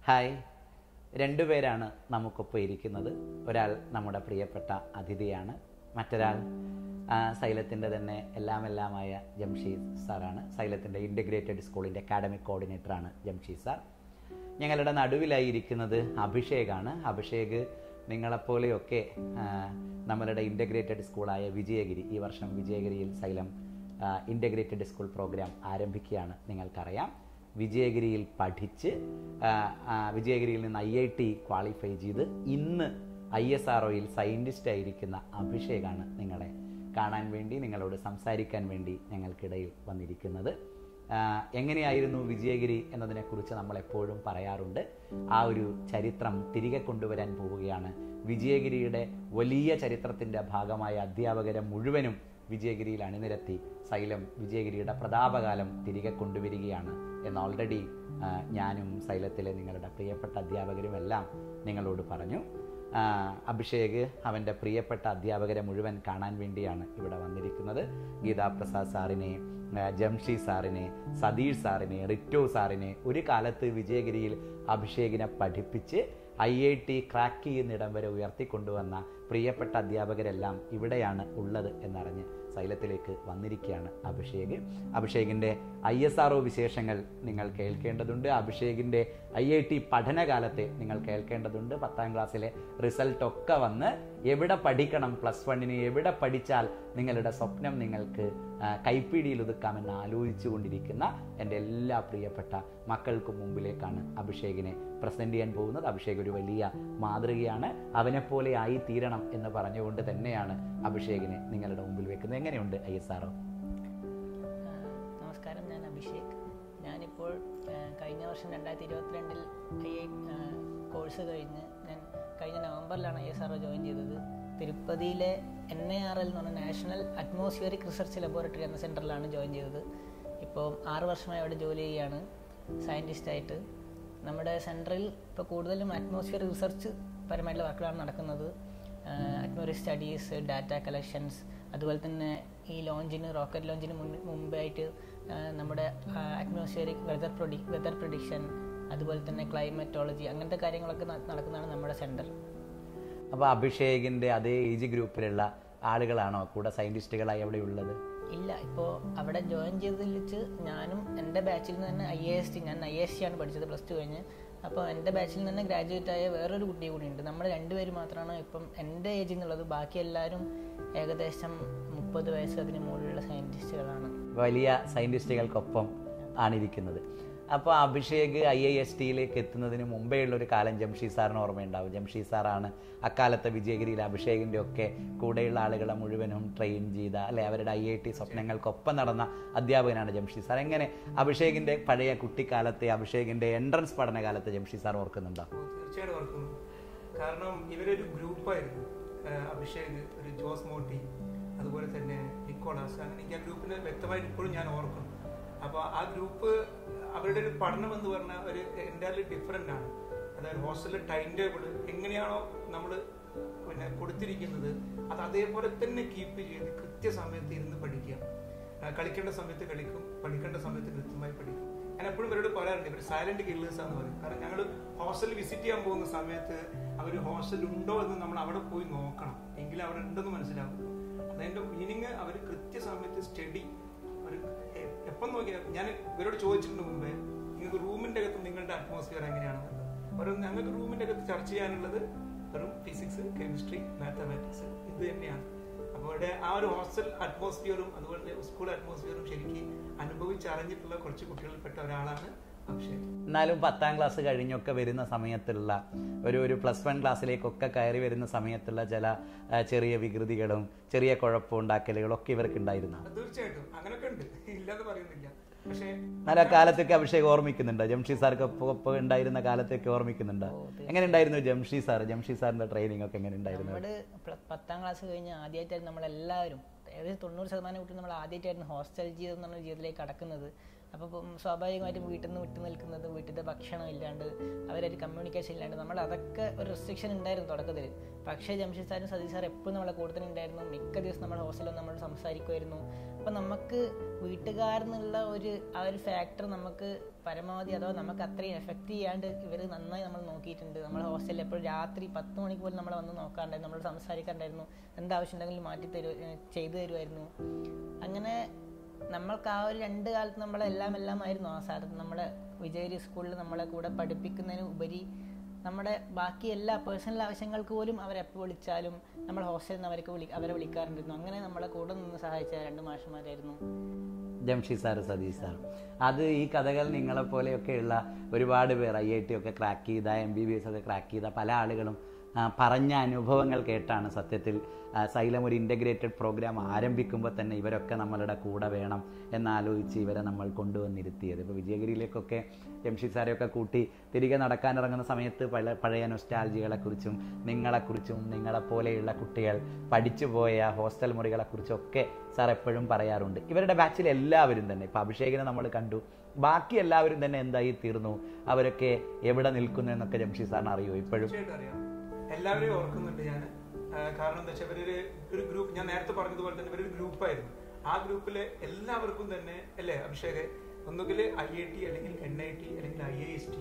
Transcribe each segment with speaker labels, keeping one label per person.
Speaker 1: hi രണ്ടുപേരാണ് നമുക്കൊപ്പം ഇരിക്കുന്നത് ഒരാൾ നമ്മുടെ പ്രിയപ്പെട്ട അതിഥിയാണ് മറ്റൊരാൾ ആ, സൈലത്തിൻ്റെ തന്നെ എല്ലാം എല്ലാമായ ജംഷീദ് സാറാണ് സൈലത്തിൻ്റെ ഇൻ്റഗ്രേറ്റഡ് സ്കൂളിൻ്റെ അക്കാഡമിക് കോർഡിനേറ്ററാണ് ജംഷീദ് സാർ ഞങ്ങളുടെ നടുവിലായി ഇരിക്കുന്നത് അഭിഷേകാണ് അഭിഷേക് നിങ്ങളെപ്പോലെയൊക്കെ ആ, നമ്മളുടെ ഇൻ്റഗ്രേറ്റഡ് സ്കൂളായ വിജയഗിരി ഈ വർഷം വിജയഗിരിയിൽ സൈലം ഇൻ്റഗ്രേറ്റഡ് സ്കൂൾ പ്രോഗ്രാം ആരംഭിക്കുകയാണ് നിങ്ങൾക്കറിയാം വിജയഗിരിയിൽ പഠിച്ച് ആ, ആ, വിജയഗിരിയിൽ നിന്ന് ഐ ഐ ടി ക്വാളിഫൈ ചെയ്ത് ഇന്ന് ഐ എസ് ആർ ഒയിൽ സയൻറ്റിസ്റ്റ് ആയിരിക്കുന്ന അഭിഷേകാണ് നിങ്ങളെ കാണാൻ വേണ്ടി നിങ്ങളോട് സംസാരിക്കാൻ വേണ്ടി ഞങ്ങൾക്കിടയിൽ വന്നിരിക്കുന്നത് ആ, എങ്ങനെയായിരുന്നു വിജയഗിരി എന്നതിനെക്കുറിച്ച് നമ്മൾ എപ്പോഴും പറയാറുണ്ട് ആ ഒരു ചരിത്രം തിരികെ കൊണ്ടുവരാൻ പോവുകയാണ് വിജയഗിരിയുടെ വലിയ ചരിത്രത്തിൻ്റെ ഭാഗമായ അധ്യാപകരെ മുഴുവനും വിജയഗിരിയിൽ അണിനിരത്തി സൈലം വിജയഗിരിയുടെ പ്രതാപകാലം തിരികെ കൊണ്ടുവരികയാണ് എന്ന് ഓൾറെഡി ആ, ഞാനും സൈലത്തിലെ നിങ്ങളുടെ പ്രിയപ്പെട്ട അധ്യാപകരുമെല്ലാം നിങ്ങളോട് പറഞ്ഞു ആ, അഭിഷേക് അവൻ്റെ പ്രിയപ്പെട്ട അധ്യാപകരെ മുഴുവൻ കാണാൻ വേണ്ടിയാണ് ഇവിടെ വന്നിരിക്കുന്നത് ഗീതാ പ്രസാദ് സാറിനെ ആ, ജംഷി സാറിനെ സതീഷ് സാറിനെ റിറ്റോ സാറിനെ ഒരു കാലത്ത് വിജയഗിരിയിൽ അഭിഷേകിനെ പഠിപ്പിച്ച് ഐ ഐ ടി ക്രാക്ക് ചെയ്യുന്നിടം വരെ ഉയർത്തിക്കൊണ്ടുവന്ന പ്രിയപ്പെട്ട അധ്യാപകരെല്ലാം ഇവിടെയാണ് ഉള്ളത് എന്നറിഞ്ഞ് സൈലത്തിലേക്ക് വന്നിരിക്കുകയാണ് അഭിഷേക് അഭിഷേകിൻ്റെ ഐ എസ് ആർ ഒ വിശേഷങ്ങൾ നിങ്ങൾ കേൾക്കേണ്ടതുണ്ട് അഭിഷേകിൻ്റെ ഐ ഐ ടി പഠനകാലത്തെ നിങ്ങൾ കേൾക്കേണ്ടതുണ്ട് പത്താം ക്ലാസ്സിലെ റിസൾട്ട് ഒക്കെ വന്ന് എവിടെ പഠിക്കണം പ്ലസ് വണ്ണിന് എവിടെ പഠിച്ചാൽ നിങ്ങളുടെ സ്വപ്നം നിങ്ങൾക്ക് ആ, കൈപ്പിടിയിൽ ഒതുക്കാമെന്ന് ആലോചിച്ചു കൊണ്ടിരിക്കുന്ന എൻ്റെ എല്ലാ പ്രിയപ്പെട്ട മക്കൾക്ക് മുമ്പിലേക്കാണ് അഭിഷേകിനെ പ്രസൻറ്റ് ചെയ്യാൻ പോകുന്നത് അഭിഷേക് ഒരു വലിയ മാതൃകയാണ് അവനെപ്പോലെ ആയി തീരണം എന്ന് പറഞ്ഞുകൊണ്ട് തന്നെയാണ് അഭിഷേകിനെ നിങ്ങളുടെ മുമ്പിൽ വെക്കുന്നത് എങ്ങനെയുണ്ട് ഐ എസ് ആർ
Speaker 2: ആഹ് നമസ്കാരം ഞാൻ അഭിഷേക് ഞാനിപ്പോൾ ആഹ് കഴിഞ്ഞ വർഷം രണ്ടായിരത്തി ഇരുപത്തിരണ്ടിൽ ഐ ഐ കോഴ്സ് കഴിഞ്ഞ് ഞാൻ കഴിഞ്ഞ നവംബറിലാണ് ഐ എസ് ആർ ജോയിൻ ചെയ്തത് തിരുപ്പതിയിലെ എൻ എ ആർ എൽ എന്ന് പറഞ്ഞ നാഷണൽ അറ്റ്മോസ്ഫിയറിക് റിസർച്ച് ലബോറട്ടറി എന്ന സെൻറ്ററിലാണ് ജോയിൻ ചെയ്തത് ഇപ്പോൾ ആറ് വർഷമായി അവിടെ ജോലി ചെയ്യുകയാണ് സയൻറ്റിസ്റ്റായിട്ട് നമ്മുടെ സെൻറ്ററിൽ ഇപ്പോൾ കൂടുതലും അറ്റ്മോസ്ഫിയർ റിസർച്ച് പരമായിട്ടുള്ള വർക്കുകളാണ് നടക്കുന്നത് അറ്റ്മോസ്ഫിയർ സ്റ്റഡീസ് ഡാറ്റ കളക്ഷൻസ് അതുപോലെ തന്നെ ഈ ലോഞ്ചിന് റോക്കറ്റ് ലോഞ്ചിന് മുൻ മുമ്പായിട്ട് ആ, നമ്മുടെ അറ്റ്മോസ്ഫിയറിക് വെതർ പ്രൊഡി വെതർ പ്രൊഡിക്ഷൻ അതുപോലെ തന്നെ ക്ലൈമറ്റോളജി അങ്ങനത്തെ കാര്യങ്ങളൊക്കെ ന- നടക്കുന്നതാണ് നമ്മുടെ സെൻറ്റർ
Speaker 1: അപ്പോൾ അഭിഷേകിൻ്റെ അതേ ഏജ് ഗ്രൂപ്പിലുള്ള ആളുകളാണോ കൂടെ സയൻറ്റിസ്റ്റുകളായി അവിടെ ഉള്ളത്
Speaker 2: ഇല്ല ഇപ്പോൾ അവിടെ ജോയിൻ ചെയ്തതിൽ വെച്ച് ഞാനും എൻ്റെ ബാച്ചിൽ നിന്ന് തന്നെ ഐ എ എസ് ടി ഞാൻ ഐ എസ് ടി ആണ് പഠിച്ചത് പ്ലസ് ടു കഴിഞ്ഞ് അപ്പോൾ എൻ്റെ ബാച്ചിൽ നിന്ന് തന്നെ ഗ്രാജുവേറ്റ് ആയ വേറൊരു കുട്ടി കൂടി ഉണ്ട് നമ്മൾ രണ്ടുപേര് മാത്രമാണ് ഇപ്പം എൻ്റെ ഏജിൽ നിന്നുള്ളത് ബാക്കി എല്ലാവരും ഏകദേശം മുപ്പത് വയസ്സ് അതിന് മുകളിലുള്ള സയൻറ്റിസ്റ്റുകളാണ്
Speaker 1: വലിയ സയൻറ്റിസ്റ്റുകൾക്കൊപ്പം ആണിരിക്കുന്നത് അപ്പോൾ അഭിഷേക് ഐ ഐ എസ് ടിയിലേക്ക് എത്തുന്നതിന് മുമ്പേ ഉള്ള ഒരു കാലം ജംഷി സാറിന് ഓർമ്മയുണ്ടാവും ജംഷി സാറാണ് അക്കാലത്തെ വിജയഗിരിയിൽ അഭിഷേകിൻ്റെ ഒക്കെ കൂടെയുള്ള ആളുകളെ മുഴുവനും ട്രെയിൻ ചെയ്ത അല്ലെ അവരുടെ ഐ ഐ ടി സ്വപ്നങ്ങൾക്കൊപ്പം നടന്ന അധ്യാപകനാണ് ജംഷി സാർ എങ്ങനെ അഭിഷേകിൻ്റെ പഴയ കുട്ടിക്കാലത്തെ അഭിഷേകിൻ്റെ എൻട്രൻസ് പഠനകാലത്തെ ജംഷി സാർ ഓർക്കുന്നുണ്ടോ
Speaker 3: ഓ, തീർച്ചയായിട്ടും ഓർക്കുന്നു കാരണം ഇവരൊരു ഗ്രൂപ്പായിരുന്നു ആഹ് അഭിഷേക് ഒരു ജോസ് മോട്ടി അതുപോലെ തന്നെ നിക്കോളാസ് അങ്ങനെ എനിക്ക് ആ ഗ്രൂപ്പിനെ വ്യക്തമായിട്ട് ഇപ്പോഴും ഞാൻ ഓർക്കുന്നു അപ്പോൾ ആ ഗ്രൂപ്പ് അവരുടെ ഒരു പഠനം എന്ന് പറഞ്ഞാൽ ഒരു എൻ്റയർലി ഡിഫറെൻ്റ് ആണ് അതായത് ഹോസ്റ്റലിലെ ടൈം ടേബിൾ എങ്ങനെയാണോ നമ്മൾ പിന്നെ കൊടുത്തിരിക്കുന്നത് അത് അതേപോലെ തന്നെ കീപ്പ് ചെയ്ത് കൃത്യസമയത്ത് ഇരുന്ന് പഠിക്കുക ആ, കളിക്കേണ്ട സമയത്ത് കളിക്കും പഠിക്കേണ്ട സമയത്ത് കൃത്യമായി പഠിക്കും ഞാൻ എപ്പോഴും ഇവരോട് പറയാറുണ്ട് ഇവർ സൈലന്റ് കില്ലേഴ്സ് ആണെന്ന് പറയും കാരണം ഞങ്ങൾ ഹോസ്റ്റൽ വിസിറ്റ് ചെയ്യാൻ പോകുന്ന സമയത്ത് അവർ ഹോസ്റ്റൽ ഉണ്ടോ എന്ന് നമ്മൾ അവിടെ പോയി നോക്കണം എങ്കിലും അവിടെ ഉണ്ടെന്ന് മനസ്സിലാവും അതിന്റെ മീനിങ് അവർ കൃത്യസമയത്ത് സ്റ്റഡി ഒരു എ- എപ്പം നോക്കിയാൽ ഞാൻ ഇവരോട് ചോദിച്ചിട്ടുണ്ട് മുമ്പേ നിങ്ങൾക്ക് റൂമിന്റെ അകത്ത് നിങ്ങളുടെ അറ്റ്മോസ്ഫിയർ എങ്ങനെയാണെന്ന് ഒരു ഞങ്ങൾക്ക് റൂമിന്റെ അകത്ത് ചർച്ച ചെയ്യാനുള്ളത് വെറും ഫിസിക്സ് കെമിസ്ട്രി മാത്തമാറ്റിക്സ് ഇത് തന്നെയാണ് അപ്പോൾ ഇവിടെ ആ ഒരു ഹോസ്റ്റൽ അറ്റ്മോസ്ഫിയറും അതുപോലെ സ്കൂൾ അറ്റ്മോസ്ഫിയറും ശരിക്കും അനുഭവിച്ചറിഞ്ഞിട്ടുള്ള കുറച്ച് കുട്ടികളിൽപ്പെട്ട ഒരാളാണ് അഭിഷേക്
Speaker 1: എന്നാലും പത്താം ക്ലാസ് കഴിഞ്ഞൊക്കെ വരുന്ന സമയത്തുള്ള ഒരു ഒരു പ്ലസ് വൺ ക്ലാസ്സിലേക്കൊക്കെ കയറി വരുന്ന സമയത്തുള്ള ചില ആ, ചെറിയ വികൃതികളും ചെറിയ കുഴപ്പമുണ്ടാക്കലുകളും ഒക്കെ ഇവർക്ക് ഉണ്ടായിരുന്നു
Speaker 3: അത് തീർച്ചയായിട്ടും അങ്ങനെയൊക്കെ ഉണ്ട് ഇല്ലാന്ന് പറയുന്നില്ല പക്ഷേ
Speaker 1: നല്ല കാലത്തൊക്കെ അഭിഷേക് ഓർമ്മിക്കുന്നുണ്ട് ജംഷി സാർക്ക് ഒപ്പം ഉണ്ടായിരുന്ന കാലത്തൊക്കെ ഓർമ്മിക്കുന്നുണ്ട് എങ്ങനെ ഉണ്ടായിരുന്നു ജംഷി സാർ ജംഷി സാറിന്റെ ട്രെയിനിങ് ഒക്കെ എങ്ങനെ ഉണ്ടായിരുന്നു
Speaker 2: നമ്മുടെ പ്ല- പത്താം ക്ലാസ് കഴിഞ്ഞ് ആദ്യമായിട്ടായിരുന്നു നമ്മളെല്ലാവരും ഏകദേശം തൊണ്ണൂറ് ശതമാനം കുട്ടി നമ്മൾ ആദ്യമായിട്ടായിരുന്നു ഹോസ്റ്റൽ ജീവിതം എന്നുള്ള ജീവിതത്തിലേക്ക് കടക്കുന്നത് അപ്പോൾ ഇപ്പം സ്വാഭാവികമായിട്ടും വീട്ടിൽ നിന്ന് വിട്ടു നിൽക്കുന്നത് വീട്ടിലത്തെ ഭക്ഷണം ഇല്ലാണ്ട് അവരൊരു കമ്മ്യൂണിക്കേഷൻ ഇല്ലാണ്ട് നമ്മൾ അതൊക്കെ ഒരു റെസ്ട്രിക്ഷൻ ഉണ്ടായിരുന്നു തുടക്കത്തിൽ പക്ഷേ ജംഷീദ് സാറും സതീഷ് സാർ എപ്പോഴും നമ്മളെ കൂടുതൽ ഉണ്ടായിരുന്നു മിക്ക ദിവസം നമ്മൾ ഹോസ്റ്റലിൽ നമ്മൾ സംസാരിക്കുമായിരുന്നു അപ്പം നമുക്ക് വീട്ടുകാരെന്നുള്ള ഒരു ആ ഒരു ഫാക്ടർ നമുക്ക് പരമാവധി അഥവാ നമുക്ക് അത്രയും എഫക്റ്റ് ചെയ്യാണ്ട് ഇവർ നന്നായി നമ്മൾ നോക്കിയിട്ടുണ്ട് നമ്മൾ ഹോസ്റ്റലിൽ എപ്പോഴും രാത്രി പത്ത് മണിക്ക് പോലും നമ്മളെ വന്ന് നോക്കാണ്ടായിരുന്നു നമ്മൾ സംസാരിക്കാണ്ടായിരുന്നു എന്താവശ്യം ഉണ്ടെങ്കിലും മാറ്റി തരു ഏഹ് ചെയ്തു തരുമായിരുന്നു അങ്ങനെ നമ്മൾക്ക് ആ ഒരു രണ്ട് കാലത്ത് നമ്മളെല്ലാം എല്ലാം ആയിരുന്നു ആ സ്ഥലത്ത് നമ്മുടെ വിജയരി സ്കൂളിൽ നമ്മളെ കൂടെ പഠിപ്പിക്കുന്നതിന് ഉപരി നമ്മുടെ ബാക്കി എല്ലാ പേഴ്സണൽ ആവശ്യങ്ങൾക്ക് പോലും അവരെപ്പോൾ വിളിച്ചാലും നമ്മൾ ഹോസ്റ്റലിൽ നിന്ന് അവർക്ക് വിളി അവരെ വിളിക്കാറുണ്ടായിരുന്നു അങ്ങനെ നമ്മളെ കൂടെ നിന്ന് സഹായിച്ച രണ്ട് മാഷന്മാരായിരുന്നു
Speaker 1: ജംഷി സാർ സതീഷ് സാർ അത് ഈ കഥകൾ നിങ്ങളെ പോലെയൊക്കെയുള്ള ഒരുപാട് പേർ ഐ ഐ ടി ഒക്കെ ക്രാക്ക് ചെയ്ത എം ബി ബി എസ് ഒക്കെ ക്രാക്ക് ചെയ്ത പല ആളുകളും ആ, പറഞ്ഞ അനുഭവങ്ങൾ കേട്ടാണ് സത്യത്തിൽ ആ, സൈലം ഒരു ഇൻ്റഗ്രേറ്റഡ് പ്രോഗ്രാം ആരംഭിക്കുമ്പോൾ തന്നെ ഇവരൊക്കെ നമ്മളുടെ കൂടെ വേണം എന്നാലോചിച്ച് ഇവരെ നമ്മൾ കൊണ്ടുവന്നിരുത്തിയത് ഇപ്പോൾ വിജയഗിരിയിലേക്കൊക്കെ ജംഷി സാരെയൊക്കെ കൂട്ടി തിരികെ നടക്കാനിറങ്ങുന്ന സമയത്ത് പല പഴയ നൊസ്റ്റാൾജികളെക്കുറിച്ചും നിങ്ങളെക്കുറിച്ചും നിങ്ങളെപ്പോലെയുള്ള കുട്ടികൾ പഠിച്ചു പോയ ഹോസ്റ്റൽ മുറികളെക്കുറിച്ചൊക്കെ സാർ എപ്പോഴും പറയാറുണ്ട് ഇവരുടെ ബാച്ചിൽ എല്ലാവരും തന്നെ ഇപ്പം അഭിഷേകിനെ നമ്മൾ കണ്ടു ബാക്കി എല്ലാവരും തന്നെ എന്തായി തീർന്നു അവരൊക്കെ എവിടെ നിൽക്കുന്നു എന്നൊക്കെ ജംഷി സാറിന് അറിയോ ഇപ്പോഴും
Speaker 3: തീർച്ചയായിട്ടും അറിയാം എല്ലാവരെയും ഓർക്കുന്നുണ്ട് ഞാൻ കാരണം എന്താ വെച്ചാൽ ഇവരൊരു ഒരു ഗ്രൂപ്പ് ഞാൻ നേരത്തെ പറഞ്ഞതുപോലെ തന്നെ ഇവരൊരു ഗ്രൂപ്പായിരുന്നു ആ ഗ്രൂപ്പിലെ എല്ലാവർക്കും തന്നെ അല്ലേ അഭിഷേക് ഒന്നുകിൽ ഐ ഐ ടി അല്ലെങ്കിൽ എൻ ഐ ടി അല്ലെങ്കിൽ I I S T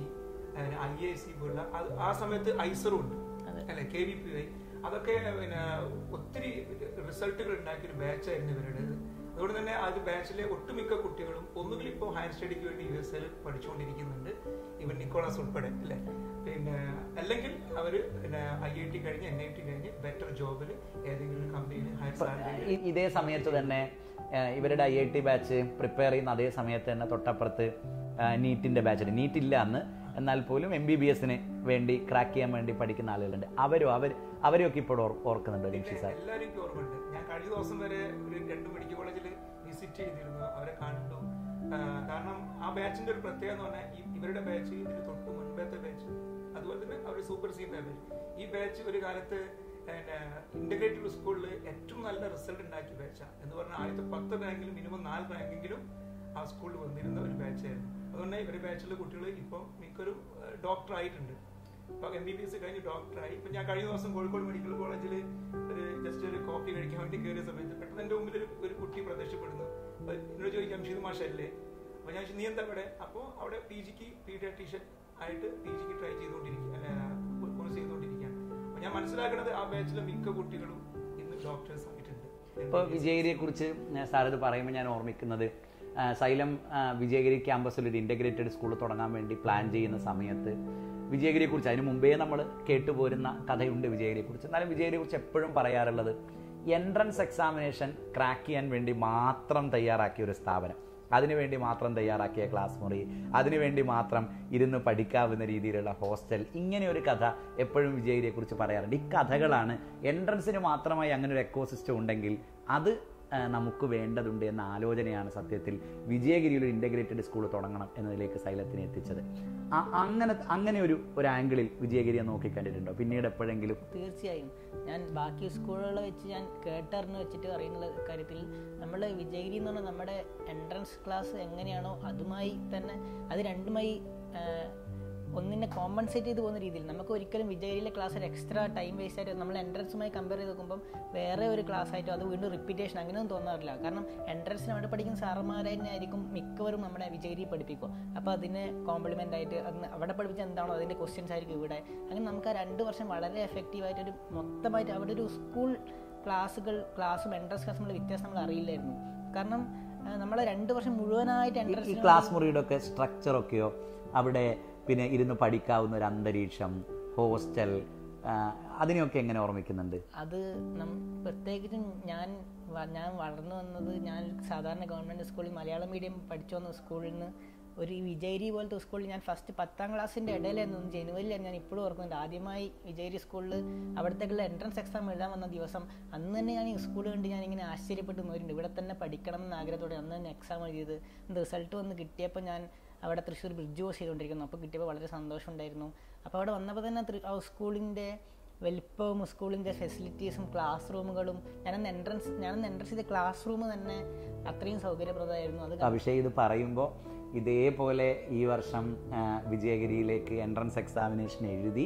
Speaker 3: I I C പോലുള്ള അത് ആ സമയത്ത് ഐസറും ഉണ്ട് അല്ലെ കെ വി പി ഐ അതൊക്കെ പിന്നെ ഒത്തിരി റിസൾട്ടുകൾ ഉണ്ടാക്കിയ ഒരു ബാച്ചായിരുന്നു ഇവരുടേത് അതുകൊണ്ട് തന്നെ അത് ബാച്ചിലെ ഒട്ടുമിക്ക കുട്ടികളും ഒന്നുകിൽ ഇപ്പോൾ ഹയർ സ്റ്റഡിക്ക് വേണ്ടി യു എസ് എൽ പഠിച്ചുകൊണ്ടിരിക്കുന്നുണ്ട് ഇവൻ നിക്കോളാസ് ഉൾപ്പെടെ അല്ലേ പിന്നെ അല്ലെങ്കിൽ അവർ പിന്നെ ഐ ഐ ടി കഴിഞ്ഞ് എൻ ഐ ടി കഴിഞ്ഞ് ബെറ്റർ ജോബിൽ ഏതെങ്കിലും ഒരു കമ്പനിയിൽ ഹയർ സാലറി
Speaker 1: ഇ- ഇതേ സമയത്ത് തന്നെ ആ, ഇവരുടെ I I T batch prepare ചെയ്യുന്ന അതേ സമയത്ത് തന്നെ തൊട്ടപ്പുറത്ത് നീറ്റിന്റെ ബാച്ച് നീറ്റ് ഇല്ല അന്ന് എന്നാൽ പോലും എം ബി ബി എസിന് വേണ്ടി ക്രാക്ക് ചെയ്യാൻ വേണ്ടി പഠിക്കുന്ന ആളുകളുണ്ട് അവരും അവർ അവരെയൊക്കെ ഇപ്പോൾ ഓർ- ഓർക്കുന്നുണ്ടോ ജംഷി സാർ
Speaker 3: എല്ലാവരും എനിക്ക് ഓർമ്മയുണ്ട് ഞാൻ കഴിഞ്ഞ ദിവസം വരെ ഒരു രണ്ട് മെഡിക്കൽ കോളേജിൽ വിസിറ്റ് ചെയ്തിരുന്നു അവരെ കണ്ടു ആ, കാരണം ആ ബാച്ചിന്റെ ഒരു പ്രത്യേകത എന്ന് പറഞ്ഞാൽ ഈ- ഇവരുടെ ബാച്ച് ഇതിന് തൊട്ട് മുൻപത്തെ ബാച്ച് അതുപോലെ തന്നെ അവർ സൂപ്പർ സീനിയർ ബാച്ച് ഈ ബാച്ച് ഒരു കാലത്ത് ഇന്റഗ്രേറ്റഡ് സ്കൂളിൽ ഏറ്റവും നല്ല റിസൾട്ട് ഉണ്ടാക്കിയ ബാച്ചാണ് എന്ന് പറഞ്ഞാൽ ആദ്യത്തെ പത്ത് റാങ്കിലും മിനിമം നാല് റാങ്കെങ്കിലും ആ സ്കൂളിൽ വന്നിരുന്ന ഒരു ബാച്ചായിരുന്നു അതുകൊണ്ട് ഇവരുടെ ബാച്ചിലെ കുട്ടികൾ ഇപ്പം മിക്കവരും ഡോക്ടർ ആയിട്ടുണ്ട് ഇപ്പൊ എം ബി ബി എസ് കഴിഞ്ഞ് ഡോക്ടറായി ഇപ്പൊ ഞാൻ കഴിഞ്ഞ ദിവസം കോഴിക്കോട് മെഡിക്കൽ കോളേജിൽ ഒരു ജസ്റ്റ് ഒരു കോഫി കഴിക്കാൻ വേണ്ടി കയറിയ സമയത്ത് പെട്ടെന്ന് എന്റെ മുമ്പിൽ ഒരു ഒരു കുട്ടി പ്രത്യക്ഷപ്പെടുന്നു അപ്പൊ എന്നോട് ചോദിക്കാം ഷീത് മാഷല്ലേ അപ്പൊ ഞാൻ ചോദിച്ചു, നീ എന്താ ഇവിടെ അപ്പോ അവിടെ പി ജിക്ക് പീഡിയാട്രീഷ്യൻ ആയിട്ട് പി ജിക്ക് ട്രൈ ചെയ്തുകൊണ്ടിരിക്കുക കോഴ്സ് ചെയ്തുകൊണ്ടിരിക്കുകയാണ് അപ്പൊ ഞാൻ മനസ്സിലാക്കുന്നത് ആ ബാച്ചിലെ മിക്ക കുട്ടികളും ഇന്ന് ഡോക്ടേഴ്സ് ആയിട്ടുണ്ട്
Speaker 1: ഇപ്പോൾ വിജയഗിരിയെ കുറിച്ച് സാർ ഇത് പറയുമ്പോൾ ഞാൻ ഓർമ്മിക്കുന്നത് ആ, സൈലം ആ, വിജയഗിരി ക്യാമ്പസിൽ ഒരു ഇൻ്റഗ്രേറ്റഡ് സ്കൂൾ തുടങ്ങാൻ വേണ്ടി പ്ലാൻ ചെയ്യുന്ന സമയത്ത് വിജയഗിരിയെക്കുറിച്ച് അതിന് മുമ്പേ നമ്മൾ കേട്ടുപോരുന്ന കഥയുണ്ട് വിജയഗിരിയെക്കുറിച്ച് എന്നാലും വിജയഗിരിയെക്കുറിച്ച് എപ്പോഴും പറയാറുള്ളത് എൻട്രൻസ് എക്സാമിനേഷൻ ക്രാക്ക് ചെയ്യാൻ വേണ്ടി മാത്രം തയ്യാറാക്കിയ ഒരു സ്ഥാപനം അതിനുവേണ്ടി മാത്രം തയ്യാറാക്കിയ ക്ലാസ് മുറി അതിനുവേണ്ടി മാത്രം ഇരുന്ന് പഠിക്കാവുന്ന രീതിയിലുള്ള ഹോസ്റ്റൽ ഇങ്ങനെ ഒരു കഥ എപ്പോഴും വിജയഗിരിയെക്കുറിച്ച് പറയാറുണ്ട് ഈ കഥകളാണ് എൻട്രൻസിന് മാത്രമായി അങ്ങനെ ഒരു എക്കോസിസ്റ്റം ഉണ്ടെങ്കിൽ അത് ആ, നമുക്ക് വേണ്ടതുണ്ട് എന്ന ആലോചനയാണ് സത്യത്തിൽ വിജയഗിരിയിൽ ഒരു ഇൻ്റഗ്രേറ്റഡ് സ്കൂൾ തുടങ്ങണം എന്നതിലേക്ക് സൈലത്തിനെ എത്തിച്ചത് ആ- അങ്ങനെ അങ്ങനെ ഒരു ഒരു ആംഗിളിൽ വിജയഗിരിയെ നോക്കിക്കണ്ടിട്ടുണ്ടോ പിന്നീട് എപ്പോഴെങ്കിലും
Speaker 2: തീർച്ചയായും ഞാൻ ബാക്കി സ്കൂളുകളെ വെച്ച് ഞാൻ കേട്ടറിഞ്ഞ് വെച്ചിട്ട് അറിയുന്ന കാര്യത്തിൽ നമ്മൾ വിജയഗിരി എന്ന് പറഞ്ഞാൽ നമ്മുടെ എൻട്രൻസ് ക്ലാസ് എങ്ങനെയാണോ അതുമായി തന്നെ അത് രണ്ടുമായി ആഹ്, ഒന്നിനെ കോമ്പൻസേറ്റ് ചെയ്ത് പോകുന്ന രീതിയിൽ നമുക്ക് ഒരിക്കലും വിജയഗിരിയിലെ ക്ലാസ് ഒരു എക്സ്ട്രാ ടൈം വേസ്റ്റ് ആയിട്ട് നമ്മൾ എൻട്രൻസുമായി കമ്പയർ ചെയ്ത് നോക്കുമ്പോൾ വേറെ ഒരു ക്ലാസ് ആയിട്ടോ അത് വീണ്ടും റിപ്പീറ്റേഷൻ അങ്ങനെയൊന്നും തോന്നാറില്ല കാരണം എൻട്രൻസിന് അവിടെ പഠിക്കുന്ന സാറന്മാരെ തന്നെ ആയിരിക്കും മിക്കവരും നമ്മുടെ വിജയഗിരി പഠിപ്പിക്കുക അപ്പോൾ അതിന് കോംപ്ലിമെൻ്റ് ആയിട്ട് അന്ന് അവിടെ പഠിപ്പിച്ച എന്താണോ അതിൻ്റെ ക്വസ്റ്റ്യൻസ് ആയിരിക്കും ഇവിടെ അങ്ങനെ നമുക്ക് ആ രണ്ട് വർഷം വളരെ എഫക്റ്റീവായിട്ട് ഒരു മൊത്തമായിട്ട് അവിടെ ഒരു സ്കൂൾ ക്ലാസ്സുകൾ ക്ലാസ്സും എൻട്രൻസ് ക്ലാസ്സും തമ്മിലുള്ള വ്യത്യാസം നമ്മൾ അറിയില്ലായിരുന്നു കാരണം നമ്മൾ രണ്ട് വർഷം മുഴുവനായിട്ട്
Speaker 1: ഈ- ഈ
Speaker 2: എൻട്രൻസ്
Speaker 1: ക്ലാസ് മുറിയുടെ ഒക്കെ സ്ട്രക്ചർ ഒക്കെയോ അവിടെ പിന്നെ ഇരുന്ന് പഠിക്കാവുന്ന ഒരു അന്തരീക്ഷം ഹോസ്റ്റൽ ആ, അതിനെയൊക്കെ എങ്ങനെ ഓർമ്മിക്കുന്നുണ്ട്
Speaker 2: അത് നം പ്രത്യേകിച്ചും ഞാൻ വ- ഞാൻ വളർന്നു വന്നത് ഞാൻ ഒരു സാധാരണ ഗവൺമെൻറ് സ്കൂളിൽ മലയാളം മീഡിയം പഠിച്ചു വന്ന സ്കൂളിൽ നിന്ന് ഒരു വിജയരി പോലത്തെ സ്കൂളിൽ ഞാൻ ഫസ്റ്റ് പത്താം ക്ലാസ്സിൻ്റെ ഇടയിലായിരുന്നു ജനുവരിയിലാണ് ഞാൻ ഇപ്പോഴും ഓർക്കുന്നുണ്ട് ആദ്യമായി വിജയരി സ്കൂളിൽ അവിടത്തേക്കുള്ള എൻട്രൻസ് എക്സാം എഴുതാൻ വന്ന ദിവസം അന്ന് തന്നെ ഞാൻ ഈ സ്കൂൾ കണ്ട് ഞാൻ ഇങ്ങനെ ആശ്ചര്യപ്പെട്ട് നോയിട്ടുണ്ട് ഇവിടെ തന്നെ പഠിക്കണം എന്ന ആഗ്രഹത്തോടെ അന്ന് തന്നെ എക്സാം എഴുതിയത് റിസൾട്ട് വന്ന് കിട്ടിയപ്പോൾ ഞാൻ അവിടെ തൃശ്ശൂർ ബ്രിഡ്ജ് കോഴ്സ് ചെയ്തുകൊണ്ടിരിക്കുന്നു അപ്പോൾ കിട്ടിയപ്പോൾ വളരെ സന്തോഷമുണ്ടായിരുന്നു അപ്പോൾ അവിടെ വന്നപ്പോൾ തന്നെ തൃ- ആ സ്കൂളിൻ്റെ വലിപ്പവും സ്കൂളിൻ്റെ ഫെസിലിറ്റീസും ക്ലാസ് റൂമുകളും ഞാനന്ന് എൻട്രൻസ് ഞാനന്ന് എൻട്രൻസ് ചെയ്ത ക്ലാസ് റൂം തന്നെ അത്രയും സൗകര്യപ്രദമായിരുന്നു അത്
Speaker 1: അഭിഷേക് ഇത് പറയുമ്പോൾ ഇതേപോലെ ഈ വർഷം ആ, വിജയഗിരിയിലേക്ക് എൻട്രൻസ് എക്സാമിനേഷൻ എഴുതി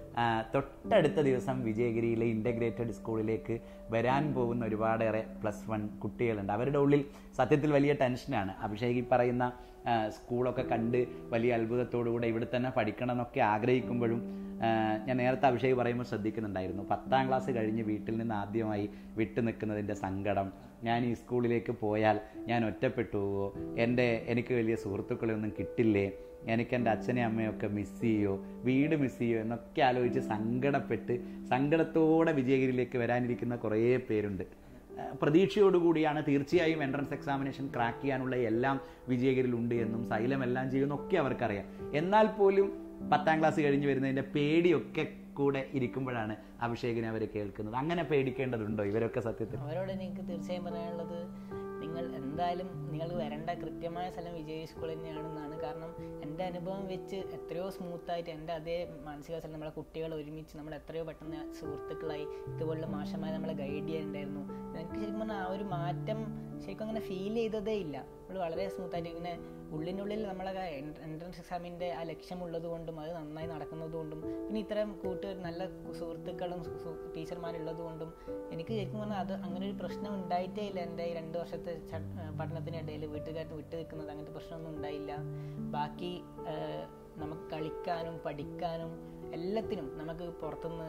Speaker 1: ആ, തൊട്ടടുത്ത ദിവസം വിജയഗിരിയിലെ ഇൻ്റഗ്രേറ്റഡ് സ്കൂളിലേക്ക് വരാൻ പോകുന്ന ഒരുപാടേറെ പ്ലസ് വൺ കുട്ടികളുണ്ട് അവരുടെ ഉള്ളിൽ സത്യത്തിൽ വലിയ ടെൻഷനാണ് അഭിഷേക് ഈ പറയുന്ന ആ, സ്കൂളൊക്കെ കണ്ട് വലിയ അത്ഭുതത്തോടുകൂടെ ഇവിടെ തന്നെ പഠിക്കണം എന്നൊക്കെ ആഗ്രഹിക്കുമ്പോഴും ആ, ഞാൻ നേരത്തെ അഭിഷേക് പറയുമ്പോൾ ശ്രദ്ധിക്കുന്നുണ്ടായിരുന്നു പത്താം ക്ലാസ് കഴിഞ്ഞ് വീട്ടിൽ നിന്ന് ആദ്യമായി വിട്ടു നിൽക്കുന്നതിൻ്റെ സങ്കടം ഞാൻ ഈ സ്കൂളിലേക്ക് പോയാൽ ഞാൻ ഒറ്റപ്പെട്ടു പോവോ എൻ്റെ എനിക്ക് വലിയ സുഹൃത്തുക്കളെയൊന്നും കിട്ടില്ലേ എനിക്ക് എൻ്റെ അച്ഛനെയും അമ്മയൊക്കെ മിസ് ചെയ്യോ വീട് മിസ് ചെയ്യോ എന്നൊക്കെ ആലോചിച്ച് സങ്കടപ്പെട്ട് സങ്കടത്തോടെ വിജയഗിരിയിലേക്ക് വരാനിരിക്കുന്ന കുറേ പേരുണ്ട് ആ, പ്രതീക്ഷയോടുകൂടിയാണ് തീർച്ചയായും എൻട്രൻസ് എക്സാമിനേഷൻ ക്രാക്ക് ചെയ്യാനുള്ള എല്ലാം വിജയഗിരിയിലുണ്ട് എന്നും സൈലം എല്ലാം ചെയ്യുമെന്നൊക്കെ അവർക്കറിയാം എന്നാൽ പോലും പത്താം ക്ലാസ് കഴിഞ്ഞ് വരുന്നതിൻ്റെ പേടിയൊക്കെ കൂടെ ഇരിക്കുമ്പോഴാണ് അഭിഷേകിനെ അവർ കേൾക്കുന്നത് അങ്ങനെ പേടിക്കേണ്ടതുണ്ടോ ഇവരൊക്കെ സത്യത്തിൽ
Speaker 2: അവരോട് എനിക്ക് തീർച്ചയായും പറയാനുള്ളത് നിങ്ങൾ എന്തായാലും നിങ്ങൾ വരേണ്ട കൃത്യമായ സ്ഥലം വിജയ് സ്കൂൾ തന്നെയാണെന്നാണ് കാരണം എൻ്റെ അനുഭവം വെച്ച് എത്രയോ സ്മൂത്തായിട്ട് എൻ്റെ അതേ മാനസികാവസ്ഥ നമ്മളെ കുട്ടികൾ ഒരുമിച്ച് നമ്മൾ എത്രയോ പെട്ടെന്ന് സുഹൃത്തുക്കളായി ഇതുപോലുള്ള മാഷന്മാരെ നമ്മളെ ഗൈഡ് ചെയ്യാനുണ്ടായിരുന്നു എനിക്ക് ശരിക്കും പറഞ്ഞാൽ ആ ഒരു മാറ്റം ശരിക്കും അങ്ങനെ ഫീൽ ചെയ്തതേ ഇല്ല നമ്മൾ വളരെ സ്മൂത്തായിട്ട് ഇങ്ങനെ ഉള്ളിനുള്ളിൽ നമ്മളെ എൻട്രൻസ് എക്സാമിൻ്റെ ആ ലക്ഷ്യമുള്ളത് കൊണ്ടും അത് നന്നായി നടക്കുന്നത് കൊണ്ടും പിന്നെ ഇത്തരം കൂട്ടുകാർ നല്ല സുഹൃത്തുക്കളും സു- ടീച്ചർമാരുള്ളത് കൊണ്ടും എനിക്ക് ശരിക്കും പറഞ്ഞാൽ അത് അങ്ങനെ ഒരു പ്രശ്നം ഉണ്ടായിട്ടേ ഇല്ല എൻ്റെ ഈ രണ്ട് വർഷത്തെ ച- പഠനത്തിനിടയിൽ വീട്ടുകാർക്ക് വിട്ടു നിൽക്കുന്നത് അങ്ങനത്തെ പ്രശ്നമൊന്നും ഉണ്ടായില്ല ബാക്കി ആ, നമുക്ക് കളിക്കാനും പഠിക്കാനും എല്ലാത്തിനും നമുക്ക് പുറത്തുനിന്ന്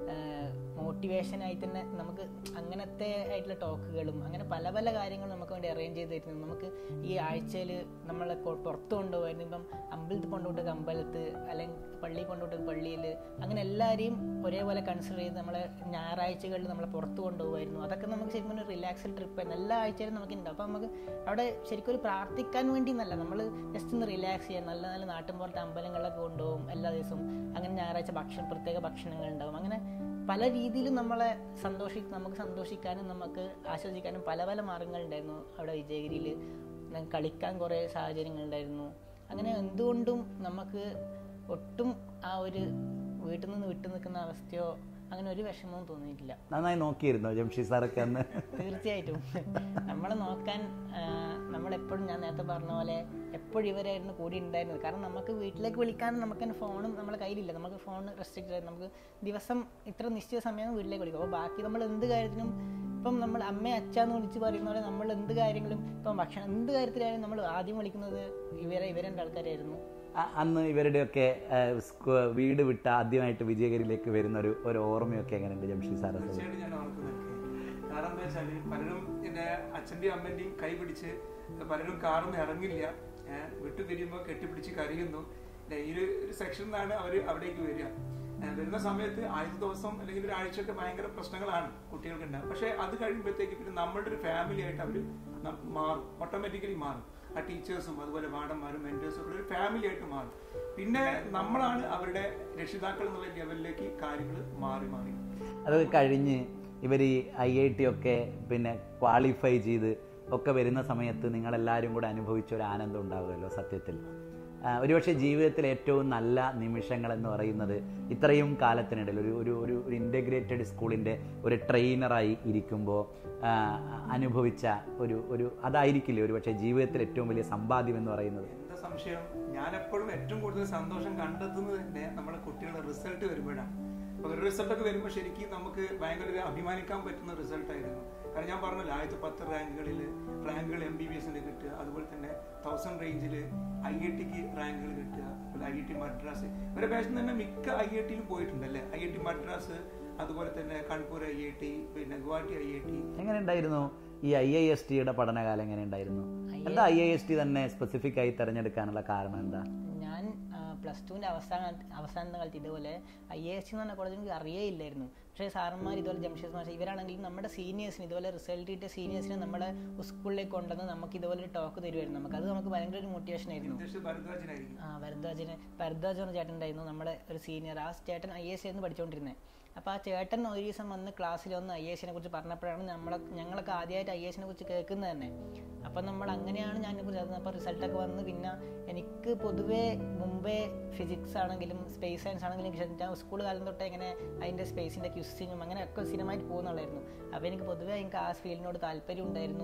Speaker 2: മോട്ടിവേഷനായി തന്നെ നമുക്ക് അങ്ങനത്തെ ആയിട്ടുള്ള ടോക്കുകളും അങ്ങനെ പല പല കാര്യങ്ങളും നമുക്ക് വേണ്ടി അറേഞ്ച് ചെയ്ത് തരുന്നു നമുക്ക് ഈ ആഴ്ചയിൽ നമ്മളെ കൊ- പുറത്ത് കൊണ്ടുപോയിരുന്നു ഇപ്പം അമ്പലത്തിൽ കൊണ്ടുപോയിട്ട് അമ്പലത്ത് അല്ലെങ്കിൽ പള്ളിയിൽ കൊണ്ടുപോയിട്ട് പള്ളിയിൽ അങ്ങനെ എല്ലാവരെയും ഒരേപോലെ കൺസിഡർ ചെയ്ത് നമ്മളെ ഞായറാഴ്ചകളിൽ നമ്മളെ പുറത്ത് കൊണ്ടുപോകുമായിരുന്നു അതൊക്കെ നമുക്ക് ശരിക്കും ഒരു റിലാക്സ്ഡ് ട്രിപ്പ് ആയിരുന്നു എല്ലാ ആഴ്ചയിലും നമുക്ക് ഉണ്ടാവും അപ്പോൾ നമുക്ക് അവിടെ ശരിക്കും ഒരു പ്രാർത്ഥിക്കാൻ വേണ്ടി എന്നല്ല നമ്മൾ ജസ്റ്റ് ഒന്ന് റിലാക്സ് ചെയ്യാൻ നല്ല നല്ല നാട്ടിൻപുറത്തെ അമ്പലങ്ങളിലൊക്കെ കൊണ്ടുപോകും എല്ലാ ദിവസവും അങ്ങനെ ഞായറാഴ്ച ഭക്ഷണം പ്രത്യേക ഭക്ഷണങ്ങൾ ഉണ്ടാവും അങ്ങനെ പല രീതിയിലും നമ്മളെ സന്തോഷി നമുക്ക് സന്തോഷിക്കാനും നമുക്ക് ആസ്വദിക്കാനും പല പല മാർഗങ്ങളുണ്ടായിരുന്നു അവിടെ വിജയഗിരിയിൽ കളിക്കാൻ കുറേ സാഹചര്യങ്ങളുണ്ടായിരുന്നു അങ്ങനെ എന്തുകൊണ്ടും നമുക്ക് ഒട്ടും ആ ഒരു വീട്ടിൽ നിന്ന് വിട്ടു നിൽക്കുന്ന അവസ്ഥയോ അങ്ങനെ ഒരു വിഷമവും തോന്നിയിട്ടില്ല
Speaker 1: നന്നായി നോക്കിയിരുന്നോ ജംഷി സാറൊക്കെ അന്ന്
Speaker 2: തീർച്ചയായിട്ടും നമ്മളെ നോക്കാൻ ആ, നമ്മളെപ്പോഴും ഞാൻ നേരത്തെ പറഞ്ഞ പോലെ എപ്പോഴും ഇവരായിരുന്നു കൂടി ഉണ്ടായിരുന്നത് കാരണം നമുക്ക് വീട്ടിലേക്ക് വിളിക്കാനും നമുക്ക് തന്നെ ഫോണും നമ്മളെ കയ്യിലില്ല നമുക്ക് ഫോൺ റെസ്ട്രിക്റ്റ് ആയിരുന്നു നമുക്ക് ദിവസം ഇത്ര നിശ്ചിത സമയം വീട്ടിലേക്ക് വിളിക്കും അപ്പോൾ ബാക്കി നമ്മൾ എന്ത് കാര്യത്തിനും ഇപ്പം നമ്മൾ അമ്മ അച്ഛന്ന് വിളിച്ച് പറയുന്ന പോലെ നമ്മൾ എന്ത് കാര്യങ്ങളും ഇപ്പം ഭക്ഷണം എന്ത് കാര്യത്തിലായാലും നമ്മൾ ആദ്യം വിളിക്കുന്നത് ഇവരെ ഇവരെ രണ്ട് ആൾക്കാരായിരുന്നു
Speaker 1: അ- അന്ന് ഇവരുടെയൊക്കെ ആ, സ്കൂ- വീട് വിട്ട് ആദ്യമായിട്ട് വിജയഗിരിയിലേക്ക് വരുന്ന ഒരു ഒരു ഓർമ്മയൊക്കെ എങ്ങനെയുണ്ട് ജംഷി സാർ
Speaker 3: തീർച്ചയായിട്ടും ഞാൻ ഓർക്കുന്നുണ്ട് കാരണം എന്താ വെച്ചാല് പലരും എന്റെ അച്ഛന്റെയും അമ്മന്റെയും കൈ പിടിച്ച് പലരും കാറിന്ന് ഇറങ്ങില്ല ഏഹ് വിട്ടു പിരിയുമ്പോൾ കെട്ടിപ്പിടിച്ച് കരയുന്നു ദേ ഈ ഒരു ഒരു സെക്ഷനിൽ നിന്നാണ് അവർ അവിടേക്ക് വരിക ഏഹ് വരുന്ന സമയത്ത് ആദ്യത്തെ ദിവസം അല്ലെങ്കിൽ ഒരു ആഴ്ചയൊക്കെ ഭയങ്കര പ്രശ്നങ്ങളാണ് കുട്ടികൾക്ക് ഉണ്ടാകും പക്ഷെ അത് കഴിയുമ്പോഴത്തേക്ക് പിന്നെ നമ്മളുടെ ഒരു ഫാമിലി ആയിട്ട് അവർ മാറും ഓട്ടോമാറ്റിക്കലി മാറും ആ ടീച്ചേഴ്സും അതുപോലെ വാർഡന്മാരും മെന്റേഴ്സും ഒക്കെ ഒരു ഫാമിലി ആയിട്ട് മാറും പിന്നെ നമ്മളാണ് അവരുടെ രക്ഷിതാക്കൾ എന്നുള്ള ലെവലിലേക്ക് കാര്യങ്ങൾ മാറി മാറി
Speaker 1: അതൊക്കെ കഴിഞ്ഞ് ഇവർ ഈ ഐ ഐ ടി ഒക്കെ പിന്നെ ക്വാളിഫൈ ചെയ്ത് ഒക്കെ വരുന്ന സമയത്ത് നിങ്ങളെല്ലാവരും കൂടെ അനുഭവിച്ച ഒരു ആനന്ദം ഉണ്ടാവുമല്ലോ സത്യത്തിൽ ആ, ഒരുപക്ഷെ ജീവിതത്തിൽ ഏറ്റവും നല്ല നിമിഷങ്ങൾ എന്ന് പറയുന്നത് ഇത്രയും കാലത്തിനിടയിൽ ഒരു ഒരു ഒരു ഒരു ഇൻ്റഗ്രേറ്റഡ് സ്കൂളിൻ്റെ ഒരു ട്രെയിനറായി ഇരിക്കുമ്പോൾ ആ, അനുഭവിച്ച ഒരു ഒരു അതായിരിക്കില്ലേ ഒരുപക്ഷെ ജീവിതത്തിൽ ഏറ്റവും വലിയ സമ്പാദ്യം എന്ന് പറയുന്നത്
Speaker 3: എന്താ സംശയം ഞാൻ എപ്പോഴും ഏറ്റവും കൂടുതൽ സന്തോഷം കണ്ടെത്തുന്നത് തന്നെ നമ്മുടെ കുട്ടികളുടെ റിസൾട്ട് വരുമ്പോഴാണ് അപ്പൊ ഒരു റിസൾട്ട് ഒക്കെ വരുമ്പോൾ ശരിക്കും നമുക്ക് ഭയങ്കര ഒരു അഭിമാനിക്കാൻ പറ്റുന്ന റിസൾട്ട് ആയിരുന്നു കാരണം ഞാൻ പറഞ്ഞല്ലോ ആദ്യത്തെ പത്ത് റാങ്കുകളിൽ റാങ്കുകൾ എം ബി ബി എസിന് കിട്ടുക അതുപോലെ തന്നെ തൗസൻഡ് റേഞ്ചിൽ ഐ ഐ ടിക്ക് റാങ്കുകൾ കിട്ടുക അതുപോലെ ഐ ഐ ടി മദ്രാസ് ഒരു ബാച്ചിൽ തന്നെ മിക്ക ഐ ഐ ടിയിലും പോയിട്ടുണ്ടല്ലേ ഐ ഐ ടി മദ്രാസ് അതുപോലെ തന്നെ കാൺപൂർ ഐ ഐ ടി പിന്നെ ഗുവാഹട്ടി ഐ ഐ ടി
Speaker 1: എങ്ങനെ ഉണ്ടായിരുന്നു ഈ ഐ ഐ എസ് ടിയുടെ പഠനകാലം എങ്ങനെ ഉണ്ടായിരുന്നു എന്താ ഐ ഐ എസ് ടി തന്നെ സ്പെസിഫിക് ആയി തിരഞ്ഞെടുക്കാനുള്ള കാരണം എന്താ
Speaker 2: ഞാൻ പ്ലസ് ടുവിൻ്റെ അവസാന അവസാന കാലത്ത് ഇതുപോലെ ഐ എ എസ് എന്ന് പറഞ്ഞ കോളേജ് എനിക്ക് അറിയേയില്ലായിരുന്നു പക്ഷേ സാറന്മാർ ഇതുപോലെ ജംഷീദ് മാഷ് ഇവരാണെങ്കിലും നമ്മുടെ സീനിയേഴ്സിന് ഇതുപോലെ റിസൾട്ട് കിട്ടിയ സീനിയേഴ്സിനെ നമ്മുടെ സ്കൂളിലേക്ക് കൊണ്ടുവന്ന് നമുക്ക് ഇതുപോലെ ഒരു ടോക്ക് തരുമായിരുന്നു നമുക്ക് അത് നമുക്ക് ഭയങ്കര ഒരു മോട്ടിവേഷൻ ആയിരുന്നു
Speaker 3: ഉദ്ദേശിച്ചത് ഭരദ്വാജനായിരിക്കും
Speaker 2: ആ ഭരദ്വാജിന് ഭരദ്വാജ് എന്ന ചേട്ടൻ ഉണ്ടായിരുന്നു നമ്മുടെ ഒരു സീനിയർ ആ ചേട്ടൻ ഐ എസ് ആയിരുന്നു പഠിച്ചുകൊണ്ടിരുന്നത് അപ്പോൾ ആ ചേട്ടൻ ഒരു ദിവസം വന്ന് ക്ലാസ്സിൽ വന്ന് ഐ എസിനെ കുറിച്ച് പറഞ്ഞപ്പോഴാണ് നമ്മളെ ഞങ്ങളൊക്കെ ആദ്യമായിട്ട് ഐ എസിനെ കുറിച്ച് കേൾക്കുന്നത് തന്നെ അപ്പം നമ്മൾ അങ്ങനെയാണ് ഞാൻ കുറിച്ച് അറിഞ്ഞത് അപ്പോൾ റിസൾട്ടൊക്കെ വന്ന് പിന്നെ എനിക്ക് പൊതുവേ മുമ്പേ ഫിസിക്സ് ആണെങ്കിലും സ്പേസ് സയൻസ് ആണെങ്കിലും എനിക്ക് ഞാൻ സ്കൂൾ കാലം തൊട്ടേ ഇങ്ങനെ അതിൻ്റെ സ്പേസിൻ്റെ ക്യുസിങ്ങും അങ്ങനെയൊക്കെ സ്ഥിരമായിട്ട് പോകുന്നുള്ളായിരുന്നു അപ്പോൾ എനിക്ക് പൊതുവേ എനിക്ക് ആ ഫീൽഡിനോട് താല്പര്യം ഉണ്ടായിരുന്നു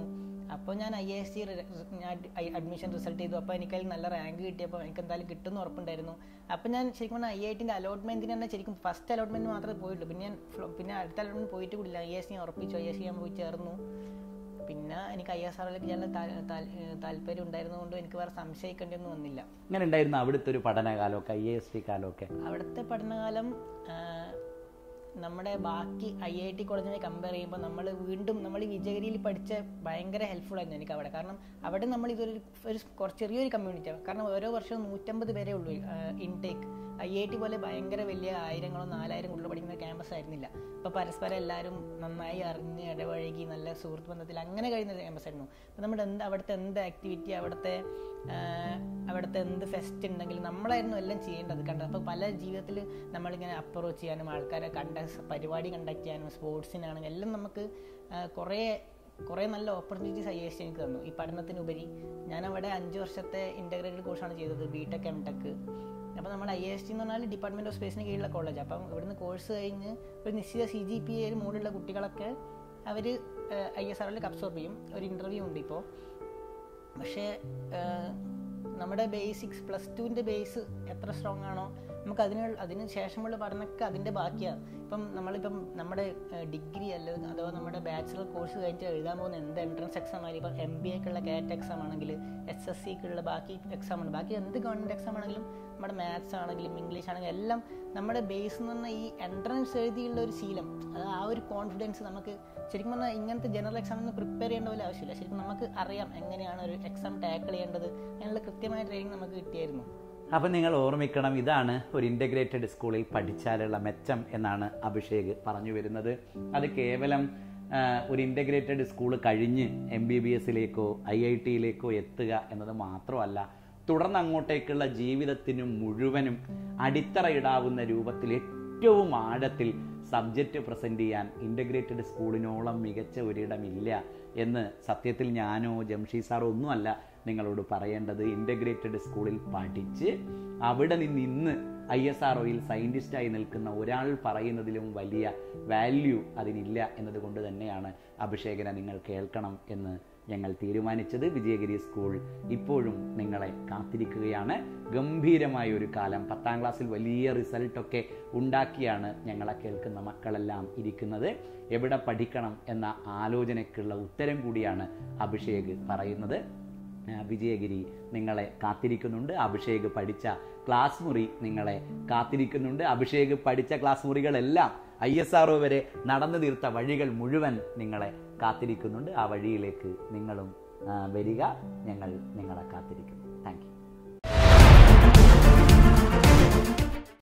Speaker 2: അപ്പോൾ ഞാൻ ഐ എസ് സി ഞാൻ അഡ്മിഷൻ റിസൾട്ട് ചെയ്തു അപ്പോൾ എനിക്കതിൽ നല്ല റാങ്ക് കിട്ടിയപ്പോൾ എനിക്ക് എന്തായാലും കിട്ടുമെന്ന് ഉറപ്പുണ്ടായിരുന്നു അപ്പോൾ ഞാൻ ശരിക്കും പറഞ്ഞാൽ ഐ ഐ ടിൻ്റെ അലോട്ട്മെൻറ്റിന് തന്നെ ശരിക്കും ഫസ്റ്റ് അലോട്ട്മെൻറ്റ് മാത്രമേ പോയിട്ടുള്ളൂ പിന്നെ ഞാൻ ഫ്ലോ- പിന്നെ അടുത്ത അലോട്ട്മെൻറ്റ് പോയിട്ട് കൂടില്ല ഐ എസ് സി ഞാൻ ഉറപ്പിച്ചു ഐ എസ് സി ഞാൻ പോയി ചേർന്നു പിന്നെ എനിക്ക് ഐ എസ് ആറിലേക്ക് ഞാൻ താല്പര്യം ഉണ്ടായിരുന്നതുകൊണ്ട് എനിക്ക് വേറെ സംശയിക്കേണ്ടിയൊന്നും വന്നില്ല
Speaker 1: ഇങ്ങനെ ഉണ്ടായിരുന്നു അവിടുത്തെ ഒരു പഠനകാലമൊക്കെ ഐ എസ് ടി കാലമൊക്കെ
Speaker 2: അവിടുത്തെ പഠനകാലം ആ, നമ്മുടെ ബാക്കി ഐ ഐ ടി കോളേജിനെ കമ്പയർ ചെയ്യുമ്പോൾ നമ്മൾ വീണ്ടും നമ്മൾ ഈ വിജയഗിരിയിൽ പഠിച്ച ഭയങ്കര ഹെൽപ്ഫുൾ ആയിരുന്നു എനിക്ക് അവിടെ കാരണം അവിടെ നമ്മൾ ഇതൊരു ഒരു കുറച്ച് ചെറിയൊരു കമ്മ്യൂണിറ്റിയാണ് കാരണം ഓരോ വർഷവും നൂറ്റമ്പത് പേരേ ഉള്ളൂ ഇൻടേക്ക് ഐ ഐ ടി പോലെ ഭയങ്കര വലിയ ആയിരങ്ങളോ നാലായിരം കുട്ടികൾ പഠിക്കുന്ന ക്യാമ്പസ് ആയിരുന്നില്ല അപ്പോൾ പരസ്പരം എല്ലാവരും നന്നായി അറിഞ്ഞ് ഇടപഴകി നല്ല സുഹൃത്ത് ബന്ധത്തിൽ അങ്ങനെ കഴിയുന്ന ക്യാമ്പസ് ആയിരുന്നു അപ്പോൾ നമ്മുടെ എന്ത് അവിടുത്തെ എന്ത് ആക്ടിവിറ്റി അവിടുത്തെ ആ, അവിടുത്തെ എന്ത് ഫെസ്റ്റ് ഉണ്ടെങ്കിലും നമ്മളായിരുന്നു എല്ലാം ചെയ്യേണ്ടത് കണ്ടത് അപ്പോൾ പല ജീവിതത്തിൽ നമ്മളിങ്ങനെ അപ്രോച്ച് ചെയ്യാനും ആൾക്കാരെ കണ്ട പരിപാടി കണ്ടക്ട് ചെയ്യാനും സ്പോർട്സിനാണെങ്കിലും എല്ലാം നമുക്ക് ആ, കുറേ കുറേ നല്ല ഓപ്പർച്യൂണിറ്റീസ് ഐ എസ് എനിക്ക് തന്നു ഈ പഠനത്തിനുപരി ഞാൻ അവിടെ അഞ്ച് വർഷത്തെ ഇൻ്റഗ്രേറ്റഡ് കോഴ്സാണ് ചെയ്തത് ബി ടെക് എം ടെക് അപ്പോൾ നമ്മൾ ഐ എസ് ടി എന്ന് പറഞ്ഞാൽ ഡിപ്പാർട്ട്മെൻറ്റ് ഓഫ് സ്പേസിന് കീഴിലുള്ള കോളേജ് അപ്പം ഇവിടുന്ന് കോഴ്സ് കഴിഞ്ഞ് ഒരു നിശ്ചിത സി ജി പി എയിൽ മുകളിലുള്ള കുട്ടികളൊക്കെ അവർ ഐ എസ് ആറിൽ അബ്സോർബ് ചെയ്യും ഒരു ഇൻ്റർവ്യൂ ഉണ്ട് ഇപ്പോൾ പക്ഷേ ആഹ്, നമ്മുടെ ബേസിക്സ് പ്ലസ് ടുവിൻ്റെ ബേസ് എത്ര സ്ട്രോങ് ആണോ നമുക്ക് അതിന് അതിന് ശേഷമുള്ള പഠനമൊക്കെ അതിൻ്റെ ബാക്കിയാണ് ഇപ്പം നമ്മളിപ്പം നമ്മുടെ ഡിഗ്രി അല്ലെങ്കിൽ അഥവാ നമ്മുടെ ബാച്ചിലർ കോഴ്സ് കഴിഞ്ഞിട്ട് എഴുതാൻ പോകുന്ന എന്ത് എൻട്രൻസ് എക്സാം ആയാലും ഇപ്പം എം ബി എക്കുള്ള കാറ്റ് എക്സാം ആണെങ്കിൽ എസ് എസ് സിക്കുള്ള ബാക്കി എക്സാം ആണ് ബാക്കി എന്ത് ഗവൺമെൻറ് എക്സാം ആണെങ്കിലും നമ്മുടെ മാത്സ് ആണെങ്കിലും ഇംഗ്ലീഷ് ആണെങ്കിലും എല്ലാം നമ്മുടെ ബേസ് എന്ന് പറഞ്ഞാൽ ഈ എൻട്രൻസ് എഴുതിയുള്ള ഒരു ശീലം അത് ആ ഒരു കോൺഫിഡൻസ് നമുക്ക് ശരിക്കും പറഞ്ഞാൽ ഇങ്ങനത്തെ ജനറൽ എക്സാമിന് പ്രിപ്പയർ ചെയ്യേണ്ട പോലെ ആവശ്യമില്ല ശരിക്കും നമുക്ക് അറിയാം എങ്ങനെയാണ് ഒരു എക്സാം ടാക്കിൾ ചെയ്യേണ്ടത് അതിനുള്ള കൃത്യമായ ട്രെയിനിങ് നമുക്ക് കിട്ടിയായിരുന്നു
Speaker 1: അപ്പം നിങ്ങൾ ഓർമ്മിക്കണം ഇതാണ് ഒരു ഇൻ്റഗ്രേറ്റഡ് സ്കൂളിൽ പഠിച്ചാലുള്ള മെച്ചം എന്നാണ് അഭിഷേക് പറഞ്ഞു വരുന്നത് അത് കേവലം ആ, ഒരു ഇൻ്റഗ്രേറ്റഡ് സ്കൂൾ കഴിഞ്ഞ് എം ബി ബി എസിലേക്കോ ഐ ഐ ടിയിലേക്കോ എത്തുക എന്നത് മാത്രമല്ല തുടർന്ന് അങ്ങോട്ടേക്കുള്ള ജീവിതത്തിന് മുഴുവനും അടിത്തറയിടാവുന്ന രൂപത്തിൽ ഏറ്റവും ആഴത്തിൽ സബ്ജക്റ്റ് പ്രസൻറ്റ് ചെയ്യാൻ ഇൻ്റഗ്രേറ്റഡ് സ്കൂളിനോളം മികച്ച ഒരിടമില്ല എന്ന് സത്യത്തിൽ ഞാനോ ജംഷി സാറോ ഒന്നുമല്ല നിങ്ങളോട് പറയേണ്ടത് ഇൻ്റഗ്രേറ്റഡ് സ്കൂളിൽ പഠിച്ച് അവിടെ നിന്ന് ഇന്ന് ഐ എസ് ആർ ഒയിൽ സയൻറ്റിസ്റ്റായി നിൽക്കുന്ന ഒരാൾ പറയുന്നതിലും വലിയ വാല്യൂ അതിനില്ല എന്നതുകൊണ്ട് തന്നെയാണ് അഭിഷേകനെ നിങ്ങൾ കേൾക്കണം എന്ന് ഞങ്ങൾ തീരുമാനിച്ചത് വിജയഗിരി സ്കൂൾ ഇപ്പോഴും നിങ്ങളെ കാത്തിരിക്കുകയാണ് ഗംഭീരമായ ഒരു കാലം പത്താം ക്ലാസ്സിൽ വലിയ റിസൾട്ടൊക്കെ ഉണ്ടാക്കിയാണ് ഞങ്ങളെ കേൾക്കുന്ന മക്കളെല്ലാം ഇരിക്കുന്നത് എവിടെ പഠിക്കണം എന്ന ആലോചനയ്ക്കുള്ള ഉത്തരം കൂടിയാണ് അഭിഷേക് പറയുന്നത് ആ, വിജയഗിരി നിങ്ങളെ കാത്തിരിക്കുന്നുണ്ട് അഭിഷേക് പഠിച്ച ക്ലാസ് മുറി നിങ്ങളെ കാത്തിരിക്കുന്നുണ്ട് അഭിഷേക് പഠിച്ച ക്ലാസ് മുറികളെല്ലാം ഐ എസ് ആർ വരെ നടന്നു തീർത്ത വഴികൾ മുഴുവൻ നിങ്ങളെ കാത്തിരിക്കുന്നുണ്ട് ആ വഴിയിലേക്ക് നിങ്ങളും ആ, വരിക ഞങ്ങൾ നിങ്ങളെ കാത്തിരിക്കുന്നു താങ്ക് യു